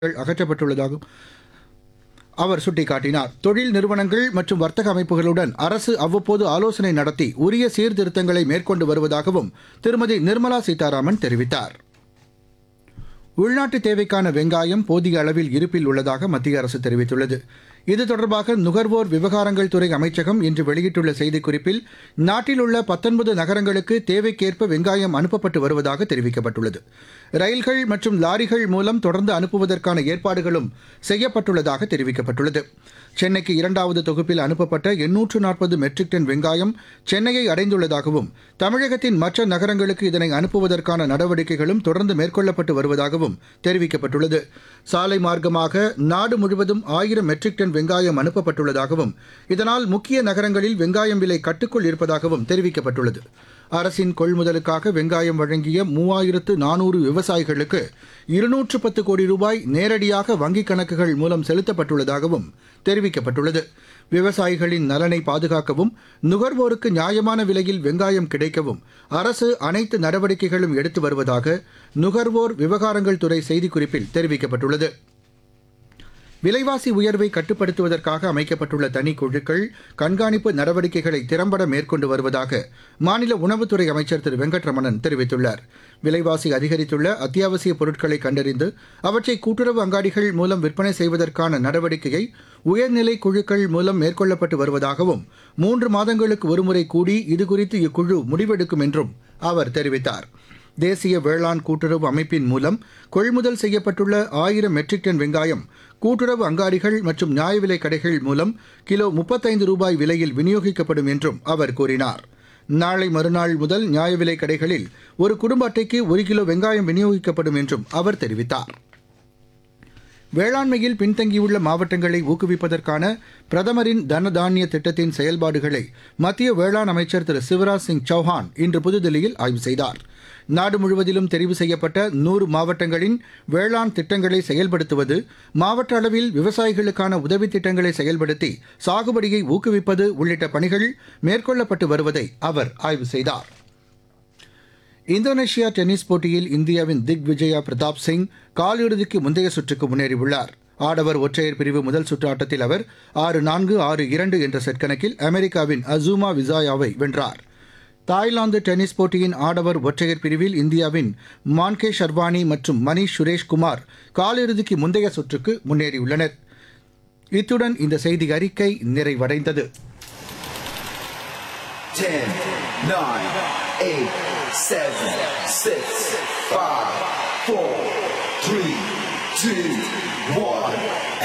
அகற்றப்பட்டுள்ளதாகவும் அவர் சுட்டிக்காட்டினார் தொழில் நிறுவனங்கள் மற்றும் வர்த்தக அமைப்புகளுடன் அரசு அவ்வப்போது ஆலோசனை நடத்தி உரிய சீர்திருத்தங்களை மேற்கொண்டு வருவதாகவும் திருமதி நிர்மலா சீதாராமன் தெரிவித்தார் உள்நாட்டு தேவைக்கான வெங்காயம் போதிய அளவில் இருப்பில் உள்ளதாக மத்திய அரசு தெரிவித்துள்ளது இது தொடர்பாக நுகர்வோர் விவகாரங்கள் துறை அமைச்சகம் இன்று வெளியிட்டுள்ள செய்திக்குறிப்பில் நாட்டில் உள்ள பத்தொன்பது நகரங்களுக்கு தேவைக்கேற்ப வெங்காயம் அனுப்பப்பட்டு வருவதாக தெரிவிக்கப்பட்டுள்ளது ரயில்கள் மற்றும் லாரிகள் மூலம் தொடர்ந்து அனுப்புவதற்கான ஏற்பாடுகளும் செய்யப்பட்டுள்ளதாக தெரிவிக்கப்பட்டுள்ளது சென்னைக்கு இரண்டாவது தொகுப்பில் அனுப்பப்பட்ட எண்ணூற்று நாற்பது மெட்ரிக் டன் வெங்காயம் சென்னையை அடைந்துள்ளதாகவும் தமிழகத்தின் மற்ற நகரங்களுக்கு இதனை அனுப்புவதற்கான நடவடிக்கைகளும் தொடர்ந்து மேற்கொள்ளப்பட்டு வருவதாகவும் தெரிவிக்கப்பட்டுள்ளது சாலை மார்க்கமாக நாடு முழுவதும் ஆயிரம் மெட்ரிக் டன் வெங்காயம் அனுப்பப்பட்டுள்ளதாகவும் இதனால் முக்கிய நகரங்களில் வெங்காயம் விலை கட்டுக்குள் இருப்பதாகவும் தெரிவிக்கப்பட்டுள்ளது அரசின் கொள்முதலுக்காக வெங்காயம் வழங்கிய மூவாயிரத்து நானூறு விவசாயிகளுக்கு இருநூற்று பத்து கோடி ரூபாய் நேரடியாக வங்கிக் கணக்குகள் மூலம் செலுத்தப்பட்டுள்ளதாகவும் தெரிவிக்கப்பட்டுள்ளது விவசாயிகளின் நலனை பாதுகாக்கவும் நுகர்வோருக்கு நியாயமான விலையில் வெங்காயம் கிடைக்கவும் அரசு அனைத்து நடவடிக்கைகளும் எடுத்து வருவதாக நுகர்வோர் விவகாரங்கள் துறை செய்திக்குறிப்பில் தெரிவிக்கப்பட்டுள்ளது விலைவாசி உயர்வை கட்டுப்படுத்துவதற்காக அமைக்கப்பட்டுள்ள தனி குழுக்கள் கண்காணிப்பு நடவடிக்கைகளை திறம்பட மேற்கொண்டு வருவதாக மாநில உணவுத்துறை அமைச்சர் திரு வெங்கட்ரமணன் தெரிவித்துள்ளார் விலைவாசி அதிகரித்துள்ள அத்தியாவசிய பொருட்களை கண்டறிந்து அவற்றை கூட்டுறவு அங்காடிகள் மூலம் விற்பனை செய்வதற்கான நடவடிக்கையை உயர்நிலை குழுக்கள் மூலம் மேற்கொள்ளப்பட்டு வருவதாகவும் மூன்று மாதங்களுக்கு ஒருமுறை கூடி இதுகுறித்து இக்குழு முடிவெடுக்கும் என்றும் அவர் தெரிவித்தார் தேசிய வேளாண் கூட்டுறவு அமைப்பின் மூலம் கொள்முதல் செய்யப்பட்டுள்ள ஆயிரம் மெட்ரிக் டன் வெங்காயம் கூட்டுறவு அங்காடிகள் மற்றும் நியாய விலைக் கடைகள் மூலம் கிலோ முப்பத்தைந்து ரூபாய் விலையில் விநியோகிக்கப்படும் என்றும் அவர் கூறினார் நாளை மறுநாள் முதல் நியாய விலைக் கடைகளில் ஒரு குடும்ப அட்டைக்கு ஒரு கிலோ வெங்காயம் விநியோகிக்கப்படும் என்றும் அவர் தெரிவித்தார் வேளாண்மையில் பின்தங்கியுள்ள மாவட்டங்களை ஊக்குவிப்பதற்கான பிரதமரின் தனதானிய திட்டத்தின் செயல்பாடுகளை மத்திய வேளாண் அமைச்சர் திரு சிவராஜ் சிங் சௌஹான் இன்று புதுதில்லியில் ஆய்வு செய்தார் நாடு முழுவதிலும் தெரிவு செய்யப்பட்ட நூறு மாவட்டங்களின் வேளாண் திட்டங்களை செயல்படுத்துவது மாவட்ட அளவில் விவசாயிகளுக்கான உதவித் திட்டங்களை செயல்படுத்தி சாகுபடியை ஊக்குவிப்பது உள்ளிட்ட பணிகள் மேற்கொள்ளப்பட்டு வருவதை அவர் ஆய்வு செய்தார் இந்தோனேஷியா டென்னிஸ் போட்டியில் இந்தியாவின் திக் விஜயா பிரதாப் சிங் காலிறுதிக்கு முந்தைய சுற்றுக்கு முன்னேறியுள்ளார் ஆடவர் ஒற்றையர் பிரிவு முதல் சுற்று ஆட்டத்தில் அவர் ஆறு நான்கு ஆறு இரண்டு என்ற செட் கணக்கில் அமெரிக்காவின் அசூமா விசாயாவை வென்றார் தாய்லாந்து டென்னிஸ் போட்டியின் ஆடவர் ஒற்றையர் பிரிவில் இந்தியாவின் மான்கே ஷர்வானி மற்றும் மணீஷ் சுரேஷ்குமார் காலிறுதிக்கு முந்தைய சுற்றுக்கு முன்னேறியுள்ளனர் இத்துடன் இந்த செய்தி அறிக்கை நிறைவடைந்தது 10, 9, 8, 7, 6, 5, 4, 3, 2, 1.